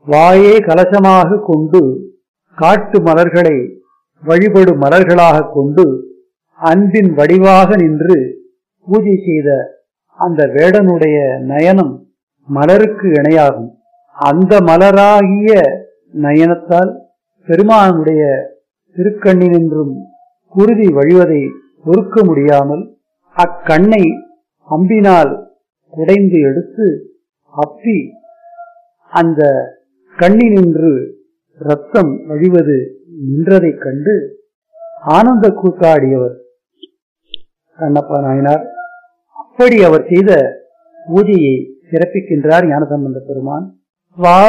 வாயே கலசமாக கொண்டு காட்டு மலர்களை வழிபடு மலர்களாக கொண்டு அன்பின் வடிவாக நின்று பூஜை செய்த அந்த வேடனுடைய நயனம் மலருக்கு இணையாகும் அந்த மலராகிய நயனத்தால் பெருமானுடைய திருக்கண்ணினின்றும் குருதி வழிவதை பொறுக்க முடியாமல் அக்கண்ணை அம்பினால் குடைந்து எடுத்து அப்பி அந்த கண்ணினின்று ரத்தம் வழிவது நின்றதைக் கண்டு ஆனந்த கூத்தாடியவர் கண்ணப்பா நாயனார் அப்படி அவர் செய்த பூஜையை சிறப்பிக்கின்றார் ஞானசம்பந்த பெருமான் வா